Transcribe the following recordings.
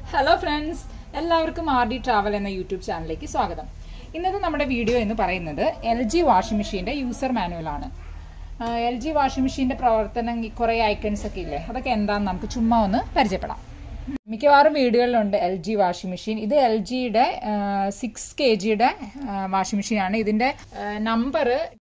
hello friends എല്ലാവർക്കും R D travel എന്ന YouTube ചാനലിലേക്ക് സ്വാഗതം ഇന്നത്തെ നമ്മുടെ വീഡിയോ എന്ന് പറയുന്നത് എൽ ജി വാഷിംഗ് മെഷീന്റെ യൂസർ മാനുവൽ ആണ് എൽ ജി വാഷിംഗ് മെഷീന്റെ പ്രവർത്തനം കുറേ ഐക്കൺസ് ഒക്കെ ഇല്ലേ അതൊക്കെ എന്താണെന്ന് നമുക്ക് ചുമ്മാ ഒന്ന് പരിചയപ്പെടാം മിക്കവാറും വീടുകളിലുണ്ട് എൽ ജി വാഷിംഗ് മെഷീൻ ഇത് എൽ ജിയുടെ സിക്സ് കെ ജിയുടെ വാഷിംഗ് മെഷീനാണ് ഇതിന്റെ നമ്പർ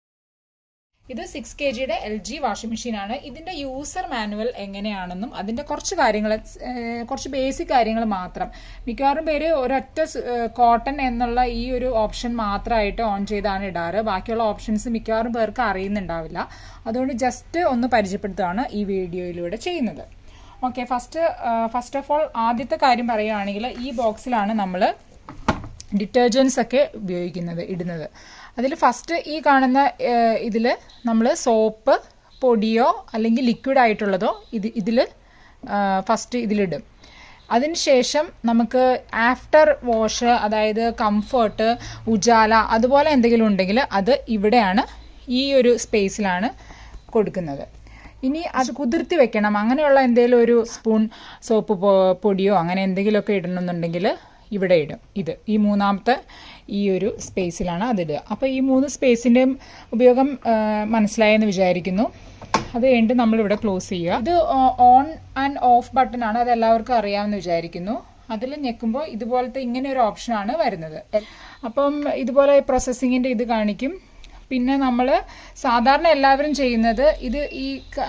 ഇത് സിക്സ് കെ ജിയുടെ എൽ ജി വാഷിംഗ് മെഷീനാണ് ഇതിന്റെ യൂസർ മാനുവൽ എങ്ങനെയാണെന്നും അതിന്റെ കുറച്ച് കാര്യങ്ങൾ കുറച്ച് ബേസിക് കാര്യങ്ങൾ മാത്രം മിക്കവാറും പേര് ഒരൊറ്റ കോട്ടൺ എന്നുള്ള ഈ ഒരു ഓപ്ഷൻ മാത്രമായിട്ട് ഓൺ ചെയ്താണ് ഇടാറ് ബാക്കിയുള്ള ഓപ്ഷൻസ് മിക്കവാറും പേർക്ക് അറിയുന്നുണ്ടാവില്ല അതുകൊണ്ട് ജസ്റ്റ് ഒന്ന് പരിചയപ്പെടുത്തുകയാണ് ഈ വീഡിയോയിലൂടെ ചെയ്യുന്നത് okay first first of all ആദ്യത്തെ കാര്യം പറയുകയാണെങ്കിൽ ഈ ബോക്സിലാണ് നമ്മൾ ഡിറ്റർജൻസ് ഒക്കെ ഉപയോഗിക്കുന്നത് ഇടുന്നത് അതിൽ ഫസ്റ്റ് ഈ കാണുന്ന ഇതിൽ നമ്മൾ സോപ്പ് പൊടിയോ അല്ലെങ്കിൽ ലിക്വിഡ് ആയിട്ടുള്ളതോ ഇത് ഇതിൽ ഫസ്റ്റ് ഇതിലിടും അതിനുശേഷം നമുക്ക് ആഫ്റ്റർ വാഷ് അതായത് കംഫർട്ട് ഉജാല അതുപോലെ എന്തെങ്കിലും ഉണ്ടെങ്കിൽ അത് ഇവിടെയാണ് ഈ ഒരു സ്പേസിലാണ് കൊടുക്കുന്നത് ഇനി അത് കുതിർത്തി വെക്കണം അങ്ങനെയുള്ള എന്തെങ്കിലും ഒരു സ്പൂൺ സോപ്പ് പൊടിയോ അങ്ങനെ എന്തെങ്കിലുമൊക്കെ ഇടണമെന്നുണ്ടെങ്കിൽ ഇവിടെ ഇടും ഇത് ഈ മൂന്നാമത്തെ ഈ ഒരു സ്പേസിലാണ് അതിടുക അപ്പോൾ ഈ മൂന്ന് സ്പേസിൻ്റെയും ഉപയോഗം മനസ്സിലായെന്ന് വിചാരിക്കുന്നു അത് കഴിഞ്ഞിട്ട് നമ്മളിവിടെ ക്ലോസ് ചെയ്യുക ഇത് ഓൺ ആൻഡ് ഓഫ് ബട്ടൺ ആണ് അത് എല്ലാവർക്കും അറിയാമെന്ന് വിചാരിക്കുന്നു അതിൽ ഞെക്കുമ്പോൾ ഇതുപോലത്തെ ഇങ്ങനെ ഒരു ഓപ്ഷനാണ് വരുന്നത് അപ്പം ഇതുപോലെ പ്രോസസ്സിങ്ങിൻ്റെ ഇത് കാണിക്കും പിന്നെ നമ്മൾ സാധാരണ എല്ലാവരും ചെയ്യുന്നത് ഇത് ഈ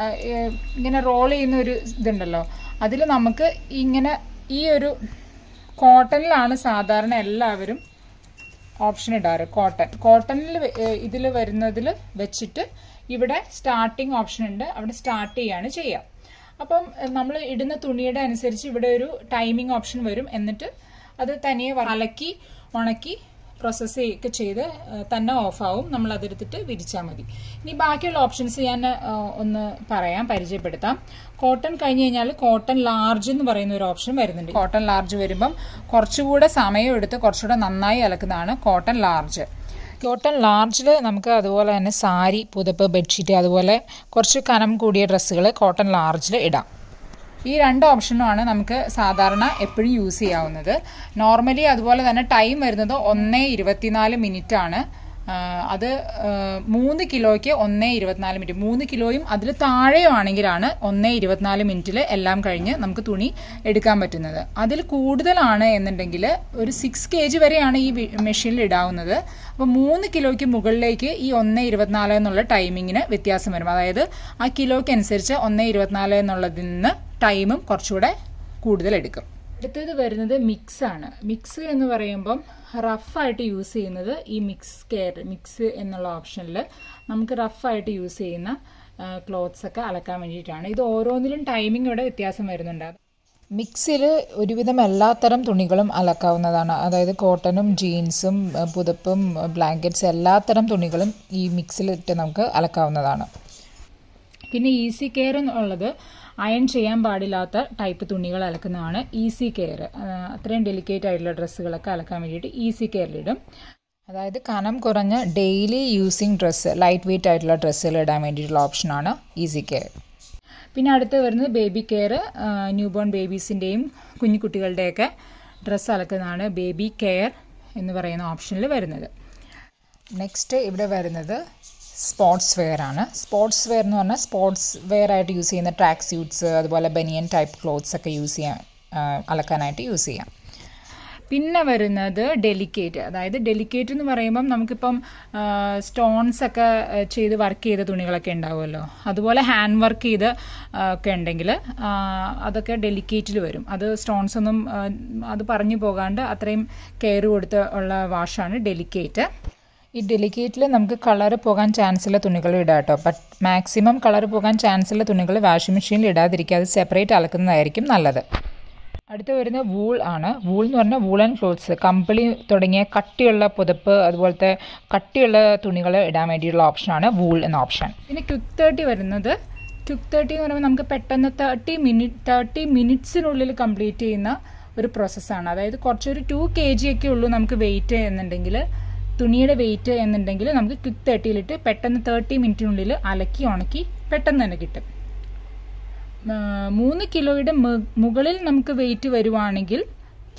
ഇങ്ങനെ റോൾ ചെയ്യുന്ന ഒരു ഇതുണ്ടല്ലോ അതിൽ നമുക്ക് ഇങ്ങനെ ഈ ഒരു കോട്ടണിലാണ് സാധാരണ എല്ലാവരും ഓപ്ഷൻ ഇടാറ് കോട്ടൺ കോട്ടണിൽ ഇതിൽ വരുന്നതിൽ വെച്ചിട്ട് ഇവിടെ സ്റ്റാർട്ടിങ് ഓപ്ഷൻ ഉണ്ട് അവിടെ സ്റ്റാർട്ട് ചെയ്യാണ് ചെയ്യുക അപ്പം നമ്മൾ ഇടുന്ന തുണിയുടെ അനുസരിച്ച് ഇവിടെ ഒരു ടൈമിംഗ് ഓപ്ഷൻ വരും എന്നിട്ട് അത് തനിയെ അലക്കി ഉണക്കി പ്രോസസ്സ് ഒക്കെ ചെയ്ത് തന്നെ ഓഫാവും നമ്മൾ അതെടുത്തിട്ട് വിരിച്ചാൽ മതി ഇനി ബാക്കിയുള്ള ഓപ്ഷൻസ് ഞാൻ ഒന്ന് പറയാം പരിചയപ്പെടുത്താം കോട്ടൺ കഴിഞ്ഞ് കഴിഞ്ഞാൽ കോട്ടൺ ലാർജ് എന്ന് പറയുന്ന ഒരു ഓപ്ഷൻ വരുന്നുണ്ട് കോട്ടൺ ലാർജ് വരുമ്പം കുറച്ചുകൂടെ സമയം എടുത്ത് കുറച്ചുകൂടെ നന്നായി അലക്കുന്നതാണ് കോട്ടൺ ലാർജ് കോട്ടൺ ലാർജിൽ നമുക്ക് അതുപോലെ തന്നെ സാരി പുതപ്പ് ബെഡ്ഷീറ്റ് അതുപോലെ കുറച്ച് കനം കൂടിയ ഡ്രസ്സുകൾ കോട്ടൺ ലാർജിൽ ഇടാം ഈ രണ്ട് ഓപ്ഷനുമാണ് നമുക്ക് സാധാരണ എപ്പോഴും യൂസ് ചെയ്യാവുന്നത് നോർമലി അതുപോലെ തന്നെ ടൈം വരുന്നത് ഒന്നേ ഇരുപത്തിനാല് മിനിറ്റ് ആണ് അത് മൂന്ന് കിലോയ്ക്ക് ഒന്നേ ഇരുപത്തിനാല് മിനിറ്റ് മൂന്ന് കിലോയും അതിൽ താഴെയാണെങ്കിലാണ് ഒന്നേ ഇരുപത്തിനാല് മിനിറ്റിൽ എല്ലാം കഴിഞ്ഞ് നമുക്ക് തുണി എടുക്കാൻ പറ്റുന്നത് അതിൽ കൂടുതലാണ് എന്നുണ്ടെങ്കിൽ ഒരു സിക്സ് കെ ജി വരെയാണ് ഈ മെഷീനിൽ ഇടാവുന്നത് അപ്പോൾ മൂന്ന് കിലോയ്ക്ക് മുകളിലേക്ക് ഈ ഒന്നേ ഇരുപത്തിനാല് എന്നുള്ള ടൈമിങ്ങിന് വ്യത്യാസം വരും അതായത് ആ കിലോയ്ക്ക് അനുസരിച്ച് ഒന്നേ ഇരുപത്തിനാല് എന്നുള്ളതിൽ നിന്ന് ടൈമും കുറച്ചുകൂടെ കൂടുതൽ എടുക്കും അടുത്തത് വരുന്നത് മിക്സ് ആണ് മിക്സ് എന്ന് പറയുമ്പം റഫായിട്ട് യൂസ് ചെയ്യുന്നത് ഈ മിക്സ് കെയർ മിക്സ് എന്നുള്ള ഓപ്ഷനിൽ നമുക്ക് റഫായിട്ട് യൂസ് ചെയ്യുന്ന ക്ലോത്ത്സ് ഒക്കെ അലക്കാൻ വേണ്ടിയിട്ടാണ് ഇത് ഓരോന്നിലും ടൈമിംഗ് ഇവിടെ വ്യത്യാസം വരുന്നുണ്ട് മിക്സിൽ ഒരുവിധം എല്ലാത്തരം തുണികളും അലക്കാവുന്നതാണ് അതായത് കോട്ടണും ജീൻസും പുതപ്പും ബ്ലാങ്കറ്റ്സ് എല്ലാത്തരം തുണികളും ഈ മിക്സിലിട്ട് നമുക്ക് അലക്കാവുന്നതാണ് പിന്നെ ഈസി കെയർ എന്നുള്ളത് അയൺ ചെയ്യാൻ പാടില്ലാത്ത ടൈപ്പ് തുണികൾ അലക്കുന്നതാണ് ഈസി കെയർ അത്രയും ഡെലിക്കേറ്റ് ആയിട്ടുള്ള ഡ്രസ്സുകളൊക്കെ അലക്കാൻ വേണ്ടിയിട്ട് ഈസി കെയറിലിടും അതായത് കനം കുറഞ്ഞ daily using dress light weight ആയിട്ടുള്ള ഡ്രസ്സുകൾ ഇടാൻ വേണ്ടിയിട്ടുള്ള ഓപ്ഷനാണ് ഈസി കെയർ പിന്നെ അടുത്ത് വരുന്നത് ബേബി കെയർ ന്യൂ ബോൺ ബേബീസിൻ്റെയും കുഞ്ഞു കുട്ടികളുടെയൊക്കെ ഡ്രസ്സ് അലക്കുന്നതാണ് ബേബി കെയർ എന്ന് പറയുന്ന ഓപ്ഷനിൽ വരുന്നത് നെക്സ്റ്റ് ഇവിടെ വരുന്നത് സ്പോർട്സ് വെയർ ആണ് സ്പോർട്സ് വെയർ എന്ന് പറഞ്ഞാൽ സ്പോർട്സ് വെയർ ആയിട്ട് യൂസ് ചെയ്യുന്ന ട്രാക്ക് സ്യൂട്ട്സ് അതുപോലെ ബനിയൻ ടൈപ്പ് ക്ലോത്ത്സ് ഒക്കെ യൂസ് ചെയ്യാൻ അലക്കാനായിട്ട് യൂസ് ചെയ്യാം പിന്നെ വരുന്നത് ഡെലിക്കേറ്റ് അതായത് ഡെലിക്കേറ്റ് എന്ന് പറയുമ്പം നമുക്കിപ്പം സ്റ്റോൺസ് ഒക്കെ ചെയ്ത് വർക്ക് ചെയ്ത തുണികളൊക്കെ ഉണ്ടാവുമല്ലോ അതുപോലെ ഹാൻഡ് വർക്ക് ചെയ്ത് ഒക്കെ ഉണ്ടെങ്കിൽ അതൊക്കെ ഡെലിക്കേറ്റിൽ വരും അത് സ്റ്റോൺസ് ഒന്നും അത് പറഞ്ഞു പോകാണ്ട് അത്രയും കെയർ കൊടുത്ത് ഉള്ള വാഷാണ് ഡെലിക്കേറ്റ് ഈ ഡെലിക്കേറ്റിൽ നമുക്ക് കളർ പോകാൻ ചാൻസ് ഉള്ള തുണികൾ ഇടാം കേട്ടോ ബട്ട് മാക്സിമം കളർ പോകാൻ ചാൻസ് ഉള്ള തുണികൾ വാഷിംഗ് മെഷീനിൽ ഇടാതിരിക്കുക അത് സെപ്പറേറ്റ് അലക്കുന്നതായിരിക്കും നല്ലത് അടുത്ത് വരുന്ന വൂൾ ആണ് വൂൾ എന്ന് പറഞ്ഞാൽ വൂളൻ ക്ലോത്ത്സ് കമ്പിളി തുടങ്ങിയ കട്ടിയുള്ള പുതപ്പ് അതുപോലത്തെ കട്ടിയുള്ള തുണികൾ ഇടാൻ വേണ്ടിയുള്ള ഓപ്ഷനാണ് വൂൾ എന്ന ഓപ്ഷൻ പിന്നെ ക്വിക്ക് തേർട്ടി വരുന്നത് ക്വിക്ക് തേർട്ടി എന്ന് പറയുമ്പോൾ നമുക്ക് പെട്ടെന്ന് തേർട്ടി മിനിറ്റ് തേർട്ടി മിനിറ്റ്സിനുള്ളിൽ കംപ്ലീറ്റ് ചെയ്യുന്ന ഒരു പ്രോസസ്സാണ് അതായത് കുറച്ചൊരു ടു കെ ജി ഒക്കെ ഉള്ളൂ നമുക്ക് വെയിറ്റ് എന്നുണ്ടെങ്കിൽ തുണിയുടെ വെയിറ്റ് എന്നുണ്ടെങ്കിൽ നമുക്ക് ക്വിക്ക് തേർട്ടിയിലിട്ട് പെട്ടെന്ന് തേർട്ടി മിനിറ്റിനുള്ളിൽ അലക്കി ഉണക്കി പെട്ടെന്ന് തന്നെ കിട്ടും മൂന്ന് കിലോയുടെ മുകളിൽ നമുക്ക് വെയിറ്റ് വരുവാണെങ്കിൽ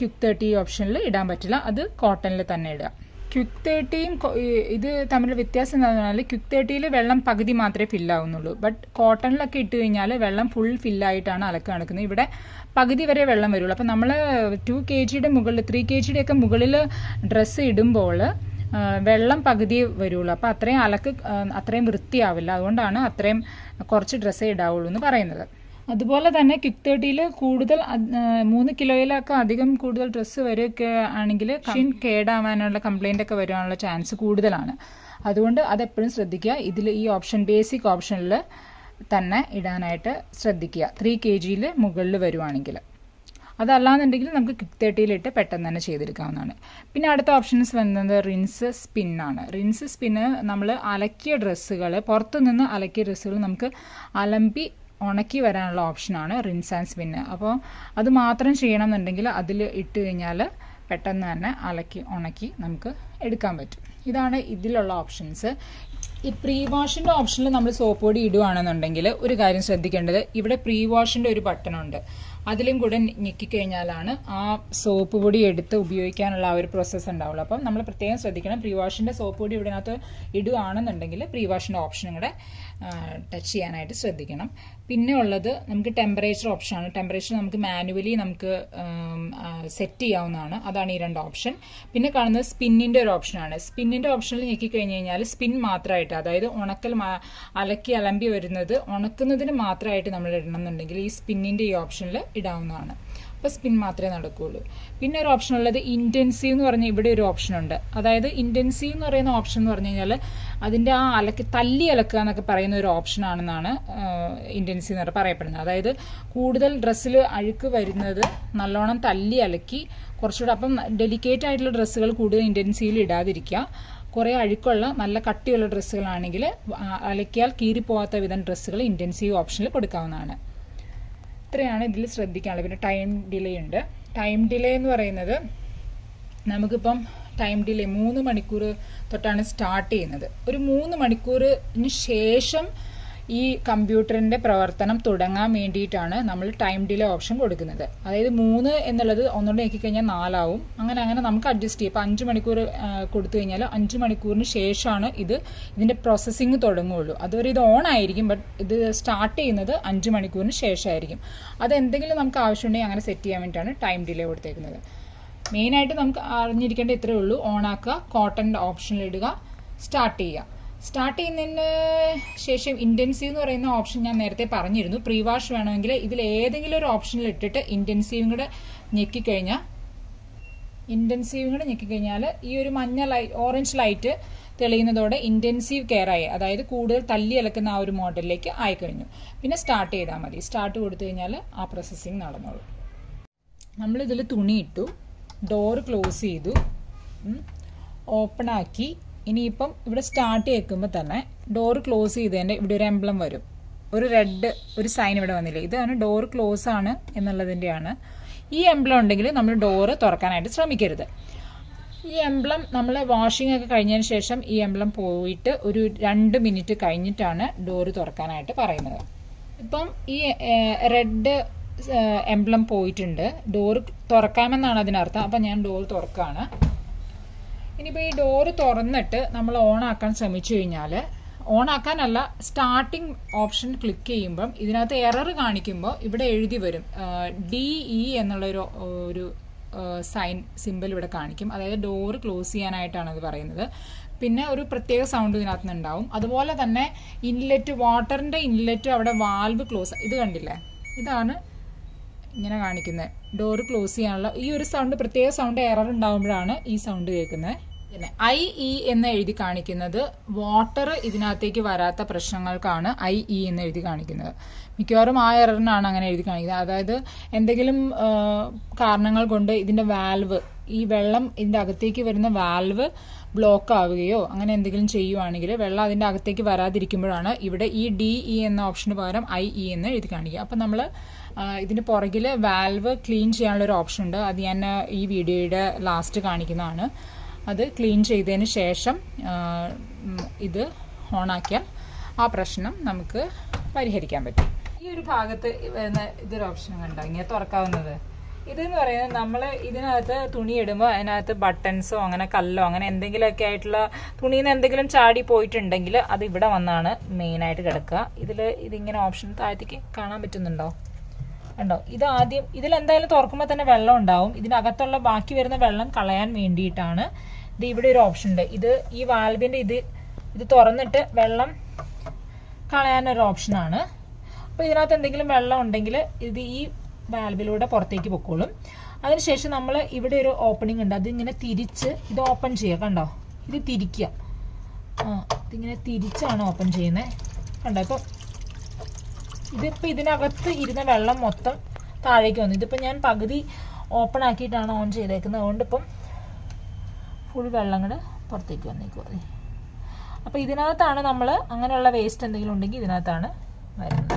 ക്യുക്ക് തേർട്ടി ഓപ്ഷനിൽ ഇടാൻ പറ്റില്ല അത് കോട്ടണിൽ തന്നെ ഇടുക ക്വിക്ക് തേർട്ടിയും ഇത് തമ്മിൽ വ്യത്യാസം എന്താണെന്ന് പറഞ്ഞാൽ ക്വിക്ക് തേർട്ടിയിൽ വെള്ളം പകുതി മാത്രമേ ഫില്ലാവുന്നുള്ളൂ ബട്ട് കോട്ടണിലൊക്കെ ഇട്ട് കഴിഞ്ഞാൽ വെള്ളം ഫുൾ ഫില്ലായിട്ടാണ് അലക്ക് നടക്കുന്നത് ഇവിടെ പകുതി വരെ വെള്ളം വരുള്ളൂ അപ്പം നമ്മൾ ടു കെ ജിയുടെ മുകളിൽ ത്രീ കെ ജിയുടെ ഒക്കെ മുകളിൽ ഡ്രസ്സ് ഇടുമ്പോൾ വെള്ളം പകുതി വരുള്ളൂ അപ്പോൾ അത്രയും അലക്ക് അത്രയും വൃത്തിയാവില്ല അതുകൊണ്ടാണ് അത്രയും കുറച്ച് ഡ്രസ്സേ ഇടാവുള്ളൂ എന്ന് പറയുന്നത് അതുപോലെ തന്നെ ക്വിക്ക് തേർട്ടിയിൽ കൂടുതൽ മൂന്ന് കിലോയിലൊക്കെ അധികം കൂടുതൽ ഡ്രസ്സ് വരികയൊക്കെ ആണെങ്കിൽ ഷിൻ കേടാവാനുള്ള കംപ്ലൈൻ്റ് ഒക്കെ വരാനുള്ള ചാൻസ് കൂടുതലാണ് അതുകൊണ്ട് അതെപ്പോഴും ശ്രദ്ധിക്കുക ഇതിൽ ഈ ഓപ്ഷൻ ബേസിക് ഓപ്ഷനിൽ തന്നെ ഇടാനായിട്ട് ശ്രദ്ധിക്കുക ത്രീ കെ ജിയിൽ മുകളിൽ വരുവാണെങ്കിൽ അതല്ലാന്നുണ്ടെങ്കിൽ നമുക്ക് ക്വിക്ക് തേർട്ടിയിലിട്ട് പെട്ടെന്ന് തന്നെ ചെയ്തെടുക്കാവുന്നതാണ് പിന്നെ അടുത്ത ഓപ്ഷൻസ് വരുന്നത് റിൻസ് സ്പിന്നാണ് റിൻസ് സ്പിന്ന് നമ്മൾ അലക്കിയ ഡ്രസ്സുകൾ പുറത്തു നിന്ന് അലക്കിയ ഡ്രസ്സുകൾ നമുക്ക് അലമ്പി ഉണക്കി വരാനുള്ള ഓപ്ഷനാണ് റിൻസ് ആൻഡ് സ്പിന്ന് അപ്പോൾ അത് മാത്രം ചെയ്യണം എന്നുണ്ടെങ്കിൽ അതിൽ ഇട്ട് കഴിഞ്ഞാൽ പെട്ടെന്ന് തന്നെ അലക്കി ഉണക്കി നമുക്ക് എടുക്കാൻ പറ്റും ഇതാണ് ഇതിലുള്ള ഓപ്ഷൻസ് ഈ പ്രീ വാഷിൻ്റെ ഓപ്ഷനിൽ നമ്മൾ സോപ്പ് പൊടി ഇടുകയാണെന്നുണ്ടെങ്കിൽ ഒരു കാര്യം ശ്രദ്ധിക്കേണ്ടത് ഇവിടെ പ്രീ വാഷിൻ്റെ ഒരു ബട്ടൺ ഉണ്ട് അതിലും കൂടെ ഞെക്കിക്കഴിഞ്ഞാലാണ് ആ സോപ്പ് പൊടി എടുത്ത് ഉപയോഗിക്കാനുള്ള ആ ഒരു പ്രോസസ്സ് ഉണ്ടാവുള്ളൂ അപ്പം നമ്മൾ പ്രത്യേകം ശ്രദ്ധിക്കണം പ്രീ വാഷിൻ്റെ സോപ്പ് പൊടി ഇതിനകത്ത് ഇടുകയാണെന്നുണ്ടെങ്കിൽ പ്രീ വാഷിൻ്റെ ഓപ്ഷനും കൂടെ ടച്ച് ചെയ്യാനായിട്ട് ശ്രദ്ധിക്കണം പിന്നെ ഉള്ളത് നമുക്ക് ടെമ്പറേച്ചർ ഓപ്ഷനാണ് ടെമ്പറേച്ചർ നമുക്ക് മാനുവലി നമുക്ക് സെറ്റ് ചെയ്യാവുന്നതാണ് അതാണ് ഈ രണ്ട് ഓപ്ഷൻ പിന്നെ കാണുന്നത് സ്പിന്നിൻ്റെ ഒരു ഓപ്ഷനാണ് സ്പിന്നിൻ്റെ ഓപ്ഷനിൽ ഞെക്കി കഴിഞ്ഞ് കഴിഞ്ഞാൽ സ്പിൻ മാത്രമായിട്ട് അതായത് ഉണക്കൽ അലക്കി അലമ്പി വരുന്നത് ഉണക്കുന്നതിന് മാത്രമായിട്ട് നമ്മൾ ഇടണം എന്നുണ്ടെങ്കിൽ ഈ സ്പിന്നിൻ്റെ ഈ ഓപ്ഷനിൽ ഇടാവുന്നതാണ് അപ്പോൾ സ്പിൻ മാത്രമേ നടക്കുകയുള്ളൂ പിന്നെ ഒരു ഓപ്ഷൻ ഉള്ളത് ഇൻറ്റൻസീവ് എന്ന് പറഞ്ഞ ഇവിടെ ഒരു ഓപ്ഷൻ ഉണ്ട് അതായത് ഇൻറ്റൻസീവ് എന്ന് പറയുന്ന ഓപ്ഷൻ എന്ന് പറഞ്ഞു കഴിഞ്ഞാൽ അതിൻ്റെ ആ അലക്ക് തല്ലി അലക്കുക എന്നൊക്കെ പറയുന്ന ഒരു ഓപ്ഷൻ ആണെന്നാണ് ഇൻറ്റൻസീവ് എന്ന് പറയപ്പെടുന്നത് അതായത് കൂടുതൽ ഡ്രസ്സിൽ അഴുക്ക് വരുന്നത് നല്ലോണം തല്ലി അലക്കി കുറച്ചുകൂടെ അപ്പം ഡെലിക്കേറ്റ് ആയിട്ടുള്ള ഡ്രസ്സുകൾ കൂടുതൽ ഇൻറ്റൻസീവിൽ ഇടാതിരിക്കുക കുറേ അഴുക്കുള്ള നല്ല കട്ടിയുള്ള ഡ്രസ്സുകളാണെങ്കിൽ അലക്കിയാൽ കീറിപ്പോവാത്ത വിധം ഡ്രസ്സുകൾ ഇൻറ്റൻസീവ് ഓപ്ഷനിൽ കൊടുക്കാവുന്നതാണ് ഇത്രയാണ് ഇതിൽ ശ്രദ്ധിക്കാനുള്ളത് പിന്നെ ടൈം ഡിലേ ഉണ്ട് ടൈം ഡിലേ എന്ന് പറയുന്നത് നമുക്കിപ്പം ടൈം ഡിലേ മൂന്ന് മണിക്കൂർ തൊട്ടാണ് സ്റ്റാർട്ട് ചെയ്യുന്നത് ഒരു മൂന്ന് മണിക്കൂറിന് ശേഷം ഈ കമ്പ്യൂട്ടറിന്റെ പ്രവർത്തനം തുടങ്ങാൻ വേണ്ടിയിട്ടാണ് നമ്മൾ ടൈം ഡിലേ ഓപ്ഷൻ കൊടുക്കുന്നത് അതായത് മൂന്ന് എന്നുള്ളത് ഒന്നുകൂടെ നോക്കിക്കഴിഞ്ഞാൽ നാലാവും അങ്ങനെ അങ്ങനെ നമുക്ക് അഡ്ജസ്റ്റ് ചെയ്യാം ഇപ്പം അഞ്ച് മണിക്കൂർ കൊടുത്തു കഴിഞ്ഞാൽ അഞ്ച് മണിക്കൂറിന് ശേഷമാണ് ഇത് ഇതിന്റെ പ്രോസസ്സിങ് തുടങ്ങുകയുള്ളൂ അതുവരെ ഇത് ഓൺ ആയിരിക്കും ബട്ട് ഇത് സ്റ്റാർട്ട് ചെയ്യുന്നത് അഞ്ച് മണിക്കൂറിന് ശേഷമായിരിക്കും അത് എന്തെങ്കിലും നമുക്ക് ആവശ്യമുണ്ടെങ്കിൽ അങ്ങനെ സെറ്റ് ചെയ്യാൻ വേണ്ടിയിട്ടാണ് ടൈം ഡിലേ കൊടുത്തേക്കുന്നത് മെയിനായിട്ട് നമുക്ക് അറിഞ്ഞിരിക്കേണ്ട ഇത്രയേ ഉള്ളൂ ഓൺ ആക്കുക കോട്ടൻ്റെ ഓപ്ഷനിൽ ഇടുക സ്റ്റാർട്ട് ചെയ്യുക സ്റ്റാർട്ട് ചെയ്യുന്നതിന് ശേഷം ഇൻറ്റൻസീവ് എന്ന് പറയുന്ന ഓപ്ഷൻ ഞാൻ നേരത്തെ പറഞ്ഞിരുന്നു പ്രീ വാഷ് വേണമെങ്കിൽ ഇതിൽ ഏതെങ്കിലും ഒരു ഓപ്ഷനിൽ ഇട്ടിട്ട് ഇൻറ്റൻസീവും കൂടെ ഞെക്കിക്കഴിഞ്ഞാൽ ഇൻറ്റൻസീവും കൂടെ ഞെക്കിക്കഴിഞ്ഞാൽ ഈ ഒരു മഞ്ഞ ലൈറ്റ് ഓറഞ്ച് ലൈറ്റ് തെളിയുന്നതോടെ ഇൻറ്റൻസീവ് കെയർ ആയി അതായത് കൂടുതൽ തല്ലി അലക്കുന്ന ആ ഒരു മോഡലിലേക്ക് ആയിക്കഴിഞ്ഞു പിന്നെ സ്റ്റാർട്ട് ചെയ്താൽ മതി സ്റ്റാർട്ട് കൊടുത്തു കഴിഞ്ഞാൽ ആ പ്രോസസ്സിങ് നടന്നോളൂ നമ്മളിതിൽ തുണി ഇട്ടു ഡോർ ക്ലോസ് ചെയ്തു ഓപ്പൺ ആക്കി ഇനിയിപ്പം ഇവിടെ സ്റ്റാർട്ട് ചെയ്യിക്കുമ്പോൾ തന്നെ ഡോർ ക്ലോസ് ചെയ്തതിൻ്റെ ഇവിടെ ഒരു എംബ്ലം വരും ഒരു റെഡ് ഒരു സൈൻ ഇവിടെ വന്നില്ലേ ഇതാണ് ഡോർ ക്ലോസ് ആണ് എന്നുള്ളതിൻ്റെയാണ് ഈ എംബ്ലം ഉണ്ടെങ്കിൽ നമ്മൾ ഡോറ് തുറക്കാനായിട്ട് ശ്രമിക്കരുത് ഈ എംബ്ലം നമ്മൾ വാഷിംഗ് ഒക്കെ കഴിഞ്ഞതിന് ശേഷം ഈ എംബ്ലം പോയിട്ട് ഒരു രണ്ട് മിനിറ്റ് കഴിഞ്ഞിട്ടാണ് ഡോറ് തുറക്കാനായിട്ട് പറയുന്നത് ഇപ്പം ഈ റെഡ് എംബ്ലം പോയിട്ടുണ്ട് ഡോർ തുറക്കാമെന്നാണ് അതിനർത്ഥം അപ്പം ഞാൻ ഡോർ തുറക്കാണ് ഇനിയിപ്പോൾ ഈ ഡോറ് തുറന്നിട്ട് നമ്മൾ ഓൺ ആക്കാൻ ശ്രമിച്ചു കഴിഞ്ഞാൽ ഓൺ ആക്കാനല്ല സ്റ്റാർട്ടിംഗ് ഓപ്ഷൻ ക്ലിക്ക് ചെയ്യുമ്പം ഇതിനകത്ത് എറർ കാണിക്കുമ്പോൾ ഇവിടെ എഴുതി വരും ഡി ഇ എന്നുള്ള ഒരു ഒരു സൈൻ സിമ്പിൾ ഇവിടെ കാണിക്കും അതായത് ഡോറ് ക്ലോസ് ചെയ്യാനായിട്ടാണ് അത് പറയുന്നത് പിന്നെ ഒരു പ്രത്യേക സൗണ്ട് ഇതിനകത്ത് നിന്ന് ഉണ്ടാവും അതുപോലെ തന്നെ ഇൻലെറ്റ് വാട്ടറിന്റെ ഇൻലെറ്റ് അവിടെ വാൽവ് ക്ലോസ് ഇത് കണ്ടില്ലേ ഇതാണ് ഇങ്ങനെ കാണിക്കുന്നത് ഡോറ് ക്ലോസ് ചെയ്യാനുള്ള ഈ ഒരു സൗണ്ട് പ്രത്യേക സൗണ്ട് എറർ ഉണ്ടാകുമ്പോഴാണ് ഈ സൗണ്ട് കേൾക്കുന്നത് പിന്നെ ഐ ഇ എന്ന് എഴുതി കാണിക്കുന്നത് വാട്ടർ ഇതിനകത്തേക്ക് വരാത്ത പ്രശ്നങ്ങൾക്കാണ് ഐ ഇ എന്ന് എഴുതി കാണിക്കുന്നത് മിക്കവാറും ആ എററിനാണ് അങ്ങനെ എഴുതി കാണിക്കുന്നത് അതായത് എന്തെങ്കിലും കാരണങ്ങൾ കൊണ്ട് ഇതിന്റെ വാൽവ് ഈ വെള്ളം ഇതിന്റെ അകത്തേക്ക് വരുന്ന വാൽവ് ബ്ലോക്ക് ആവുകയോ അങ്ങനെ എന്തെങ്കിലും ചെയ്യുവാണെങ്കിൽ വെള്ളം അതിന്റെ അകത്തേക്ക് വരാതിരിക്കുമ്പോഴാണ് ഇവിടെ ഈ ഡി ഇ എന്ന ഓപ്ഷന് പകരം ഐ ഇ എന്ന് എഴുതി കാണിക്കുക അപ്പം നമ്മൾ ഇതിന് പുറകിൽ വാൽവ് ക്ലീൻ ചെയ്യാനുള്ള ഒരു ഓപ്ഷൻ ഉണ്ട് അത് ഞാൻ ഈ വീഡിയോയുടെ ലാസ്റ്റ് കാണിക്കുന്നതാണ് അത് ക്ലീൻ ചെയ്തതിന് ശേഷം ഇത് ഓണാക്കിയാൽ ആ പ്രശ്നം നമുക്ക് പരിഹരിക്കാൻ പറ്റും ഈ ഒരു ഭാഗത്ത് വരുന്ന ഇതൊരു ഓപ്ഷൻ കണ്ടോ ഇങ്ങനെ തുറക്കാവുന്നത് ഇതെന്ന് പറയുന്നത് നമ്മൾ ഇതിനകത്ത് തുണി ഇടുമ്പോൾ അതിനകത്ത് ബട്ടൺസോ അങ്ങനെ കല്ലോ അങ്ങനെ എന്തെങ്കിലുമൊക്കെ ആയിട്ടുള്ള തുണിയിൽ നിന്ന് എന്തെങ്കിലും ചാടി പോയിട്ടുണ്ടെങ്കിൽ അത് ഇവിടെ വന്നാണ് മെയിനായിട്ട് കിടക്കുക ഇതിൽ ഇതിങ്ങനെ ഓപ്ഷൻ താഴത്തേക്ക് കാണാൻ പറ്റുന്നുണ്ടോ ഉണ്ടോ ഇത് ആദ്യം ഇതിൽ എന്തായാലും തുറക്കുമ്പോൾ തന്നെ വെള്ളം ഉണ്ടാവും ഇതിനകത്തുള്ള ബാക്കി വരുന്ന വെള്ളം കളയാൻ വേണ്ടിയിട്ടാണ് ഇത് ഇവിടെ ഒരു ഓപ്ഷൻ ഉണ്ട് ഇത് ഈ വാൽവിന്റെ ഇത് ഇത് തുറന്നിട്ട് വെള്ളം കളയാനൊരു ഓപ്ഷനാണ് അപ്പോൾ ഇതിനകത്ത് എന്തെങ്കിലും വെള്ളം ഉണ്ടെങ്കിൽ ഇത് ഈ വാൽവിലൂടെ പുറത്തേക്ക് പൊക്കോളും അതിനുശേഷം നമ്മൾ ഇവിടെ ഒരു ഓപ്പണിംഗ് ഉണ്ട് അതിങ്ങനെ തിരിച്ച് ഇത് ഓപ്പൺ ചെയ്യുക കണ്ടോ ഇത് തിരിക്കുക ആ ഇതിങ്ങനെ തിരിച്ചാണ് ഓപ്പൺ ചെയ്യുന്നത് കണ്ടോ ഇപ്പോൾ ഇതിപ്പോൾ ഇതിനകത്ത് ഇരുന്ന വെള്ളം മൊത്തം താഴേക്ക് വന്നു ഇതിപ്പോൾ ഞാൻ പകുതി ഓപ്പൺ ആക്കിയിട്ടാണ് ഓൺ ചെയ്തേക്കുന്നത് അതുകൊണ്ട് ഇപ്പം ഫുൾ വെള്ളം കൂടെ പുറത്തേക്ക് വന്നേക്കും അപ്പോൾ ഇതിനകത്താണ് നമ്മൾ അങ്ങനെയുള്ള വേസ്റ്റ് എന്തെങ്കിലും ഉണ്ടെങ്കിൽ ഇതിനകത്താണ് വരുന്നത്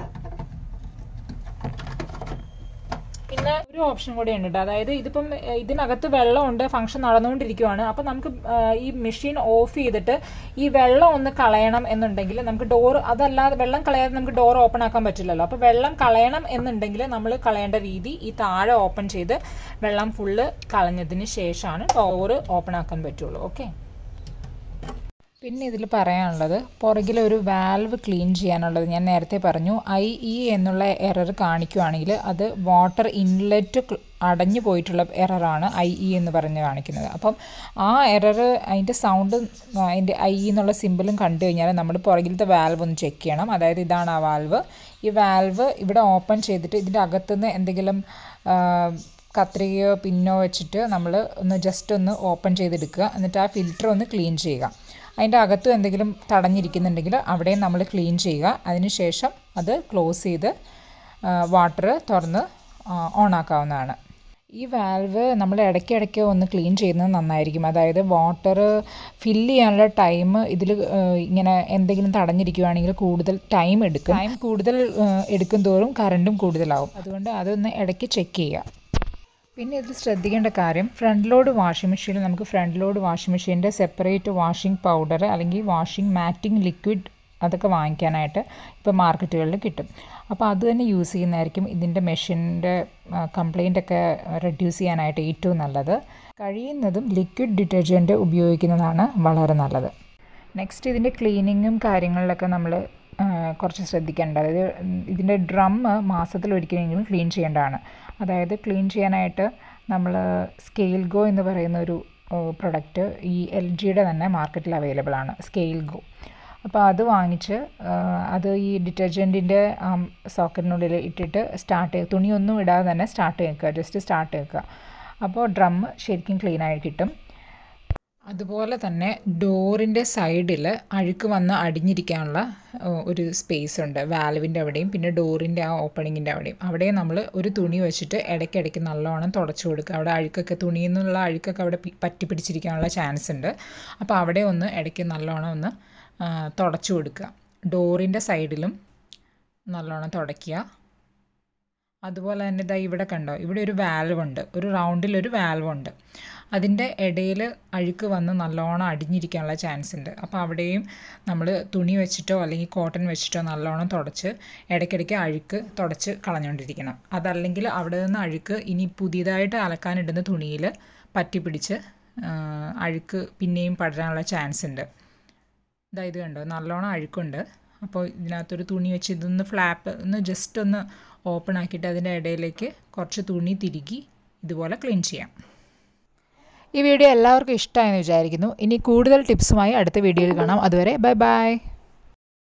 പിന്നെ ഒരു ഓപ്ഷൻ കൂടെ ഉണ്ട് കേട്ടോ അതായത് ഇതിപ്പം ഏഹ്, ഇതിനകത്ത് വെള്ളമുണ്ട് ഫംഗ്ഷൻ നടന്നുകൊണ്ടിരിക്കുവാണ് അപ്പം നമുക്ക് ഏഹ്, ഈ മെഷീൻ ഓഫ് ചെയ്തിട്ട് ഈ വെള്ളം ഒന്ന് കളയണം എന്നുണ്ടെങ്കിൽ നമുക്ക് ഡോർ അതല്ലാതെ വെള്ളം കളയാതെ നമുക്ക് ഡോർ ഓപ്പൺ ആക്കാൻ പറ്റില്ലല്ലോ അപ്പോൾ വെള്ളം കളയണം എന്നുണ്ടെങ്കിൽ നമ്മൾ കളയേണ്ട രീതി ഈ താഴെ ഓപ്പൺ ചെയ്ത് വെള്ളം ഫുള്ള് കളഞ്ഞതിന് ശേഷമാണ് ഡോർ ഓപ്പൺ ആക്കാൻ പറ്റുള്ളൂ ഓക്കെ പിന്നെ ഇതിൽ പറയാനുള്ളത് പുറകിൽ ഒരു വാൽവ് ക്ലീൻ ചെയ്യാനുള്ളത് ഞാൻ നേരത്തെ പറഞ്ഞു ഐ ഇ എന്നുള്ള എറർ കാണിക്കുവാണെങ്കിൽ അത് വാട്ടർ ഇൻലെറ്റ് അടഞ്ഞു പോയിട്ടുള്ള എററാണ് ഐ ഇ എന്ന് പറഞ്ഞ് കാണിക്കുന്നത് അപ്പം ആ എറർ അതിൻ്റെ സൗണ്ട് അതിൻ്റെ ഐ ഇ എന്നുള്ള സിമ്പിളും കണ്ടു കഴിഞ്ഞാൽ നമ്മൾ പുറകിലത്തെ വാൽവ് ഒന്ന് ചെക്ക് ചെയ്യണം അതായത് ഇതാണ് ആ വാൽവ് ഈ വാൽവ് ഇവിടെ ഓപ്പൺ ചെയ്തിട്ട് ഇതിൻ്റെ അകത്തുനിന്ന് എന്തെങ്കിലും ആ, കത്രികയോ പിന്നോ വെച്ചിട്ട് നമ്മൾ ഒന്ന് ജസ്റ്റ് ഒന്ന് ഓപ്പൺ ചെയ്തെടുക്കുക എന്നിട്ട് ആ ഫിൽറ്റർ ഒന്ന് ക്ലീൻ ചെയ്യുക അതിൻ്റെ അകത്തും എന്തെങ്കിലും തടഞ്ഞിരിക്കുന്നുണ്ടെങ്കിൽ അവിടെയും നമ്മൾ ക്ലീൻ ചെയ്യുക അതിനുശേഷം അത് ക്ലോസ് ചെയ്ത് വാട്ടർ തുറന്ന് ഓൺ ആക്കാവുന്നതാണ് ഈ വാൽവ് നമ്മൾ ഇടയ്ക്കിടയ്ക്ക് ഒന്ന് ക്ലീൻ ചെയ്യുന്നത് നന്നായിരിക്കും അതായത് വാട്ടർ ഫില്ല് ചെയ്യാനുള്ള ടൈം ഇതിൽ ഇങ്ങനെ എന്തെങ്കിലും തടഞ്ഞിരിക്കുകയാണെങ്കിൽ കൂടുതൽ ടൈം എടുക്കും ടൈം കൂടുതൽ ആ, എടുക്കും തോറും കറണ്ടും കൂടുതലാവും അതുകൊണ്ട് അതൊന്ന് ഇടയ്ക്ക് ചെക്ക് ചെയ്യുക പിന്നെ ഇതിൽ ശ്രദ്ധിക്കേണ്ട കാര്യം ഫ്രണ്ട് ലോഡ് വാഷിംഗ് മെഷീനിൽ നമുക്ക് ഫ്രണ്ട് ലോഡ് വാഷിംഗ് മെഷീൻ്റെ സെപ്പറേറ്റ് വാഷിംഗ് പൗഡർ അല്ലെങ്കിൽ വാഷിംഗ് മാറ്റിംഗ് ലിക്വിഡ് അതൊക്കെ വാങ്ങിക്കാനായിട്ട് ഇപ്പോൾ മാർക്കറ്റുകളിൽ കിട്ടും അപ്പോൾ അത് തന്നെ യൂസ് ചെയ്യുന്നതായിരിക്കും ഇതിൻ്റെ മെഷീൻ്റെ കംപ്ലൈൻ്റ് ഒക്കെ റെഡ്യൂസ് ചെയ്യാനായിട്ട് ഏറ്റവും നല്ലത് കഴിയുന്നതും ലിക്വിഡ് ഡിറ്റർജൻറ്റ് ഉപയോഗിക്കുന്നതാണ് വളരെ നല്ലത് നെക്സ്റ്റ് ഇതിൻ്റെ ക്ലീനിങ്ങും കാര്യങ്ങളിലൊക്കെ നമ്മൾ കുറച്ച് ശ്രദ്ധിക്കേണ്ടത് അതായത് ഇതിൻ്റെ ഡ്രം മാസത്തിൽ ഒരിക്കലെങ്കിലും ക്ലീൻ ചെയ്യേണ്ടതാണ് അതായത് ക്ലീൻ ചെയ്യാനായിട്ട് നമ്മൾ സ്കെയിൽ ഗോ എന്ന് പറയുന്ന ഒരു പ്രൊഡക്റ്റ് ഈ എൽ ജിയുടെ തന്നെ മാർക്കറ്റിൽ അവൈലബിൾ ആണ് സ്കെയിൽ ഗോ അപ്പോൾ അത് വാങ്ങിച്ച് ആ, അത് ഈ ഡിറ്റർജൻറ്റിൻ്റെ സോക്കറ്റിനുള്ളിൽ ഇട്ടിട്ട് സ്റ്റാർട്ട് ചെയ്യുക തുണിയൊന്നും ഇടാതെ തന്നെ സ്റ്റാർട്ട് ചെയ്യുക ജസ്റ്റ് സ്റ്റാർട്ട് ചെയ്യുക അപ്പോൾ ഡ്രം ശരിക്കും ക്ലീൻ ആയി കിട്ടും അതുപോലെ തന്നെ ഡോറിൻ്റെ സൈഡിൽ അഴുക്ക് വന്ന് അടിഞ്ഞിരിക്കാനുള്ള ആ, ഒരു സ്പേസ് ഉണ്ട് വാൽവിൻ്റെ അവിടെയും പിന്നെ ഡോറിൻ്റെ ആ ഓപ്പണിങ്ങിൻ്റെ അവിടെയും അവിടെ നമ്മൾ ഒരു തുണി വെച്ചിട്ട് ഇടയ്ക്കിടയ്ക്ക് നല്ലോണം തുടച്ചു കൊടുക്കുക അവിടെ അഴുക്കൊക്കെ തുണിയിൽ നിന്നുള്ള അഴുക്കൊക്കെ അവിടെ പി- പറ്റി പിടിച്ചിരിക്കാനുള്ള ചാൻസ് ഉണ്ട് അപ്പോൾ അവിടെ ഒന്ന് ഇടയ്ക്ക് നല്ലോണം ഒന്ന് ആ, തുടച്ചു കൊടുക്കുക ഡോറിൻ്റെ സൈഡിലും നല്ലോണം തുടയ്ക്കുക അതുപോലെ തന്നെ ഇതാ ഇവിടെ കണ്ടോ ഇവിടെ ഒരു വാൽവ് ഉണ്ട് ഒരു റൗണ്ടിൽ ഒരു വാൽവ് ഉണ്ട് അതിൻ്റെ ഇടയിൽ അഴുക്ക് വന്ന് നല്ലോണം അടിഞ്ഞിരിക്കാനുള്ള ചാൻസ് ഉണ്ട് അപ്പോൾ അവിടെയും നമ്മൾ തുണി വെച്ചിട്ടോ അല്ലെങ്കിൽ കോട്ടൺ വെച്ചിട്ടോ നല്ലോണം തുടച്ച് ഇടയ്ക്കിടയ്ക്ക് അഴുക്ക് തുടച്ച് കളഞ്ഞുകൊണ്ടിരിക്കണം അതല്ലെങ്കിൽ അവിടെ നിന്ന് അഴുക്ക് ഇനി പുതിയതായിട്ട് അലക്കാനിടുന്ന തുണിയിൽ പറ്റിപ്പിടിച്ച് ആ, അഴുക്ക് പിന്നെയും പടരാനുള്ള ചാൻസ് ഉണ്ട് ഇതാ ഇത് കണ്ടോ നല്ലോണം അഴുക്കുണ്ട് അപ്പോൾ ഇതിനകത്തൊരു തുണി വെച്ച് ഇതൊന്ന് ഫ്ലാപ്പ് ഒന്ന് ജസ്റ്റ് ഒന്ന് ഓപ്പൺ ആക്കിയിട്ട് അതിൻ്റെ ഇടയിലേക്ക് കുറച്ച് തുണി തിരുകി ഇതുപോലെ ക്ലീൻ ചെയ്യാം ഈ വീഡിയോ എല്ലാവർക്കും ഇഷ്ടമായെന്ന് വിചാരിക്കുന്നു ഇനി കൂടുതൽ ടിപ്സുമായി അടുത്ത വീഡിയോയിൽ കാണാം അതുവരെ ബൈ ബൈ